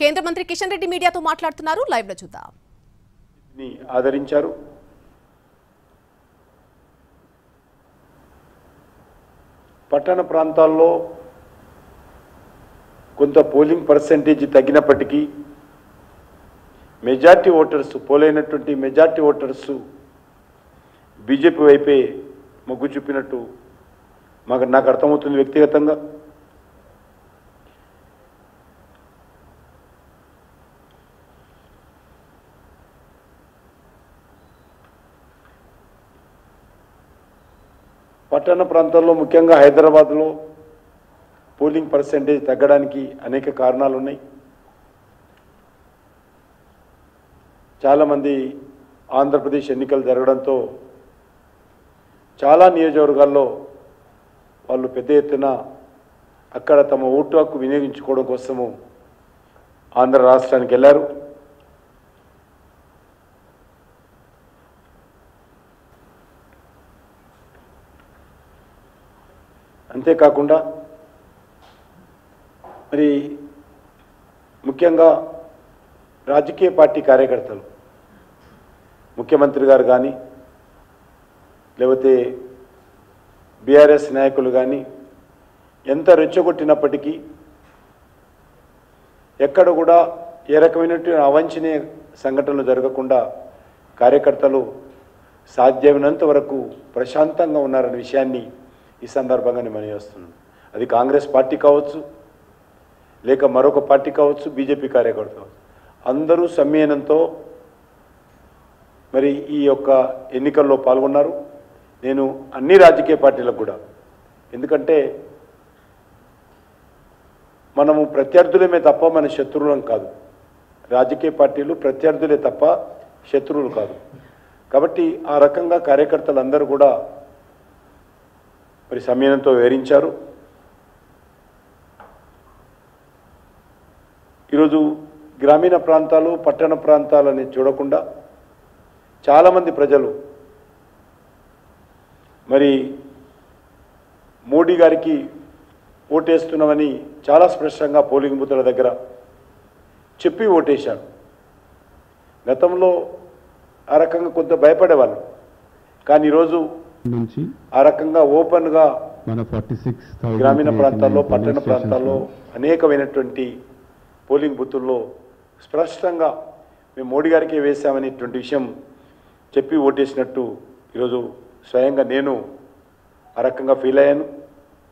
కేంద్ర మంత్రి కిషన్ రెడ్డి మీడియాతో మాట్లాడుతున్నారు లైవ్ లో చూద్దాం ని ఆదరించారు పట్టణ ప్రాంతాల్లో కొంత పోలింగ్ పర్సంటేజ్ తగ్గినప్పటికీ మెజార్టీ ఓటర్స్ పోలైనటువంటి మెజార్టీ ఓటర్స్ బీజేపీ వైపే మొగ్గు చూపినట్టు మాకు నాకు అర్థమవుతుంది వ్యక్తిగతంగా పట్టణ ప్రాంతాల్లో ముఖ్యంగా హైదరాబాద్లో పోలింగ్ పర్సంటేజ్ తగ్గడానికి అనేక కారణాలు ఉన్నాయి చాలామంది ఆంధ్రప్రదేశ్ ఎన్నికలు జరగడంతో చాలా నియోజకవర్గాల్లో వాళ్ళు పెద్ద ఎత్తున అక్కడ తమ ఓటు హక్కు వినియోగించుకోవడం కోసము ఆంధ్ర రాష్ట్రానికి వెళ్ళారు అంతేకాకుండా మరి ముఖ్యంగా రాజకీయ పార్టీ కార్యకర్తలు ముఖ్యమంత్రి గారు కానీ లేకపోతే బీఆర్ఎస్ నాయకులు కానీ ఎంత రెచ్చగొట్టినప్పటికీ ఎక్కడ కూడా ఏ రకమైనటువంటి అవాంఛనీయ సంఘటనలు జరగకుండా కార్యకర్తలు సాధ్యమైనంత వరకు ప్రశాంతంగా ఉన్నారనే విషయాన్ని ఈ సందర్భంగా నేను మనవి చేస్తున్నాను అది కాంగ్రెస్ పార్టీ కావచ్చు లేక మరొక పార్టీ కావచ్చు బీజేపీ కార్యకర్త కావచ్చు అందరూ సమ్మేళనంతో మరి ఈ యొక్క ఎన్నికల్లో పాల్గొన్నారు నేను అన్ని రాజకీయ పార్టీలకు కూడా ఎందుకంటే మనము ప్రత్యర్థులమే తప్ప మన శత్రువులం కాదు రాజకీయ పార్టీలు ప్రత్యర్థులే తప్ప శత్రువులు కాదు కాబట్టి ఆ రకంగా కార్యకర్తలందరూ కూడా మరి సమయంతో వివరించారు ఈరోజు గ్రామీణ ప్రాంతాలు పట్టణ ప్రాంతాలని చూడకుండా చాలామంది ప్రజలు మరి మోడీ గారికి ఓటేస్తున్నామని చాలా స్పష్టంగా పోలింగ్ బూతుల దగ్గర చెప్పి ఓటేశారు గతంలో ఆ రకంగా కొంత భయపడేవాళ్ళు కానీ ఈరోజు నుంచి ఆ రకంగా ఓపెన్గా మన ఫార్టీ సిక్స్ గ్రామీణ ప్రాంతాల్లో పట్టణ ప్రాంతాల్లో అనేకమైనటువంటి పోలింగ్ బూతుల్లో స్పష్టంగా మేము మోడీ గారికి వేశామనేటువంటి విషయం చెప్పి ఓటేసినట్టు ఈరోజు స్వయంగా నేను ఆ రకంగా ఫీల్ అయ్యాను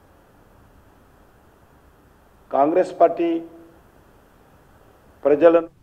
కాంగ్రెస్ పార్టీ ప్రజలను